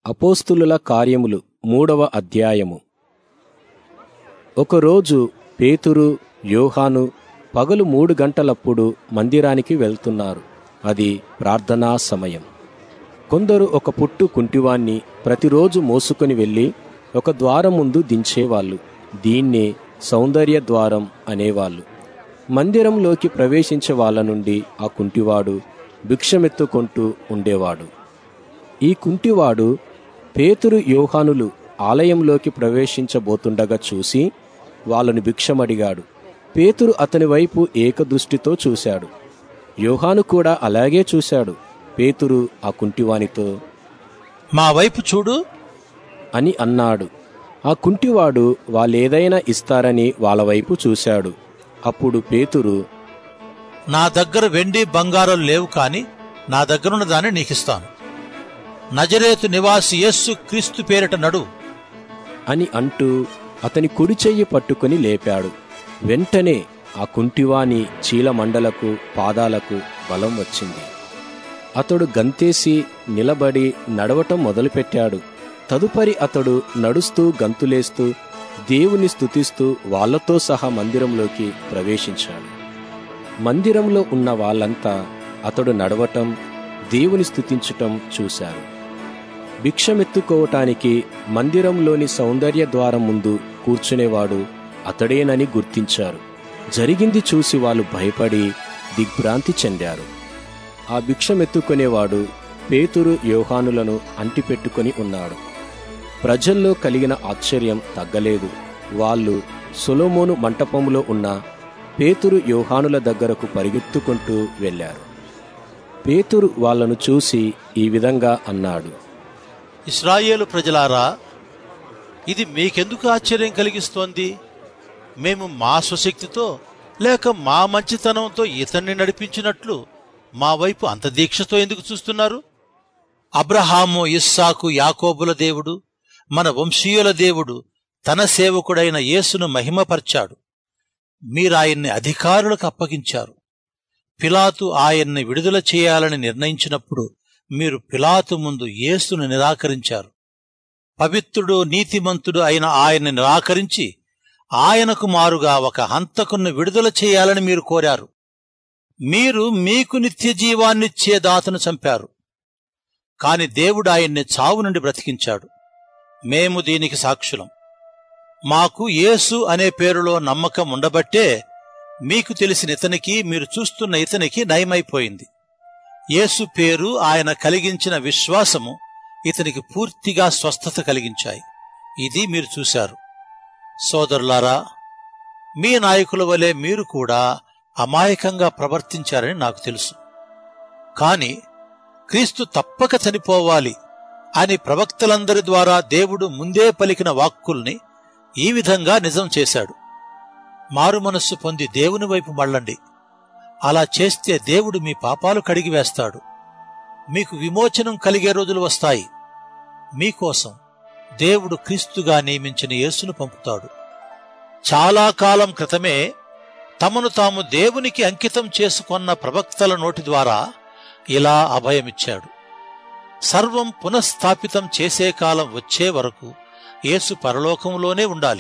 అపోస్తులుల కార్యములు మూడవ అధ్యాయము ఒకరోజు పేతురు యోహాను పగలు మూడు గంటలప్పుడు మందిరానికి వెళ్తున్నారు అది ప్రార్థనా సమయం కొందరు ఒక పుట్టు కుంటివాణ్ణి ప్రతిరోజు మోసుకొని వెళ్ళి ఒక ద్వారం ముందు దించేవాళ్ళు దీన్నే సౌందర్య ద్వారం అనేవాళ్ళు మందిరంలోకి ప్రవేశించే వాళ్ళ నుండి ఆ కుంటివాడు భిక్షమెత్తుకుంటూ ఉండేవాడు ఈ కుంటివాడు పేతురు యోహానులు ఆలయంలోకి ప్రవేశించబోతుండగా చూసి వాళ్ళను భిక్షమడిగాడు పేతురు అతని వైపు ఏకదృష్టితో చూశాడు యోహాను కూడా అలాగే చూశాడు పేతురు ఆ కుంటివానితో మా వైపు చూడు అని అన్నాడు ఆ కుంటివాడు వాళ్ళేదైనా ఇస్తారని వాళ్ళ వైపు చూశాడు అప్పుడు పేతురు నా దగ్గర వెండి బంగారం లేవు కాని నా దగ్గరున్న దాన్ని నీకిస్తాను నజరేతు నివాసి యేస్సు క్రీస్తు పేరిట నడు అని అంటూ అతని కుడి చెయ్యి పట్టుకుని లేపాడు వెంటనే ఆ కుంటివాని చీలమండలకు పాదాలకు బలం వచ్చింది అతడు గంతేసి నిలబడి నడవటం మొదలుపెట్టాడు తదుపరి అతడు నడుస్తూ గంతులేస్తూ దేవుని స్తుతిస్తూ వాళ్ళతో సహా మందిరంలోకి ప్రవేశించాడు మందిరంలో ఉన్న వాళ్ళంతా అతడు నడవటం దేవుని స్తుతించటం చూశారు భిక్షమెత్తుకోవటానికి మందిరంలోని సౌందర్య ద్వారం ముందు కూర్చునేవాడు అతడేనని గుర్తించారు జరిగింది చూసి వాళ్ళు భయపడి దిగ్భ్రాంతి చెందారు ఆ భిక్షమెత్తుకునేవాడు పేతురు యోహానులను అంటిపెట్టుకొని ఉన్నాడు ప్రజల్లో కలిగిన ఆశ్చర్యం తగ్గలేదు వాళ్ళు సొలోమోను మంటపములో ఉన్న పేతురు యోహానుల దగ్గరకు పరిగెత్తుకుంటూ వెళ్ళారు పేతురు వాళ్ళను చూసి ఈ విధంగా అన్నాడు ఇస్రాయేలు ప్రజలారా ఇది మీకెందుకు ఆశ్చర్యం కలిగిస్తోంది మేము మా స్వశక్తితో లేక మా మంచితనంతో ఇతన్ని నడిపించినట్లు మా వైపు అంత దీక్షతో ఎందుకు చూస్తున్నారు అబ్రహాము ఇస్సాకు యాకోబుల దేవుడు మన వంశీయుల దేవుడు తన సేవకుడైన యేసును మహిమపర్చాడు మీరాయన్ని అధికారులకు అప్పగించారు పిలాతు ఆయన్ని విడుదల చేయాలని నిర్ణయించినప్పుడు మీరు పిలాతు ముందు యేసును నిరాకరించారు పవిత్రుడు నీతిమంతుడు అయిన ఆయన్ని నిరాకరించి ఆయనకు మారుగా ఒక హంతకును విడుదల చేయాలని మీరు కోరారు మీరు మీకు నిత్య జీవాన్నిచ్చే దాతను చంపారు కాని దేవుడు ఆయన్ని చావు నుండి బ్రతికించాడు మేము దీనికి సాక్షులం మాకు యేసు అనే పేరులో నమ్మకం ఉండబట్టే మీకు తెలిసిన ఇతనికి మీరు చూస్తున్న ఇతనికి నయమైపోయింది యేసు పేరు ఆయన కలిగించిన విశ్వాసము ఇతనికి పూర్తిగా స్వస్థత కలిగించాయి ఇది మీరు చూశారు సోదరులారా మీ నాయకుల వలె మీరు కూడా అమాయకంగా ప్రవర్తించారని నాకు తెలుసు కాని క్రీస్తు తప్పక చనిపోవాలి అని ప్రవక్తలందరి ద్వారా దేవుడు ముందే పలికిన వాక్కుల్ని ఈ విధంగా నిజం చేశాడు మారు మనస్సు పొంది దేవుని వైపు మళ్ళండి అలా చేస్తే దేవుడు మీ పాపాలు కడిగివేస్తాడు మీకు విమోచనం కలిగే రోజులు వస్తాయి మీకోసం దేవుడు క్రీస్తుగా నియమించిన యేసును పంపుతాడు చాలా కాలం క్రితమే తమను తాము దేవునికి అంకితం చేసుకొన్న ప్రవక్తల నోటి ద్వారా ఇలా అభయమిచ్చాడు సర్వం పునఃస్థాపితం చేసే కాలం వచ్చే వరకు యేసు పరలోకంలోనే ఉండాలి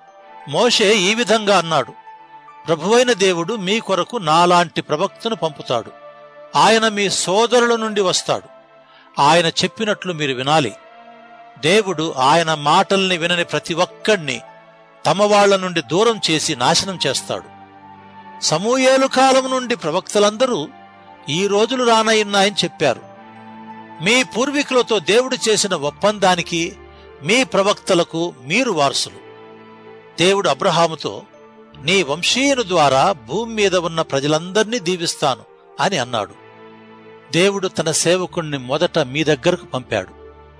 మోషే ఈ విధంగా అన్నాడు ప్రభువైన దేవుడు మీ కొరకు నాలాంటి ప్రవక్తను పంపుతాడు ఆయన మీ సోదరుల నుండి వస్తాడు ఆయన చెప్పినట్లు మీరు వినాలి దేవుడు ఆయన మాటల్ని వినని ప్రతి ఒక్కణ్ణి తమ వాళ్ల నుండి దూరం చేసి నాశనం చేస్తాడు సమూయేలు కాలం నుండి ప్రవక్తలందరూ ఈ రోజులు రానయ్యున్నాయని చెప్పారు మీ పూర్వీకులతో దేవుడు చేసిన ఒప్పందానికి మీ ప్రవక్తలకు మీరు వారసులు దేవుడు అబ్రహాముతో నీ వంశీయుని ద్వారా భూమి మీద ఉన్న ప్రజలందర్నీ దీవిస్తాను అని అన్నాడు దేవుడు తన సేవకుణ్ణి మొదట మీ దగ్గరకు పంపాడు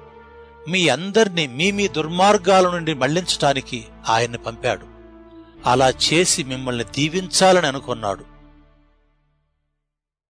మీ అందర్నీ మీ మీ దుర్మార్గాల నుండి మళ్లించటానికి ఆయన్ని పంపాడు అలా చేసి మిమ్మల్ని దీవించాలని అనుకున్నాడు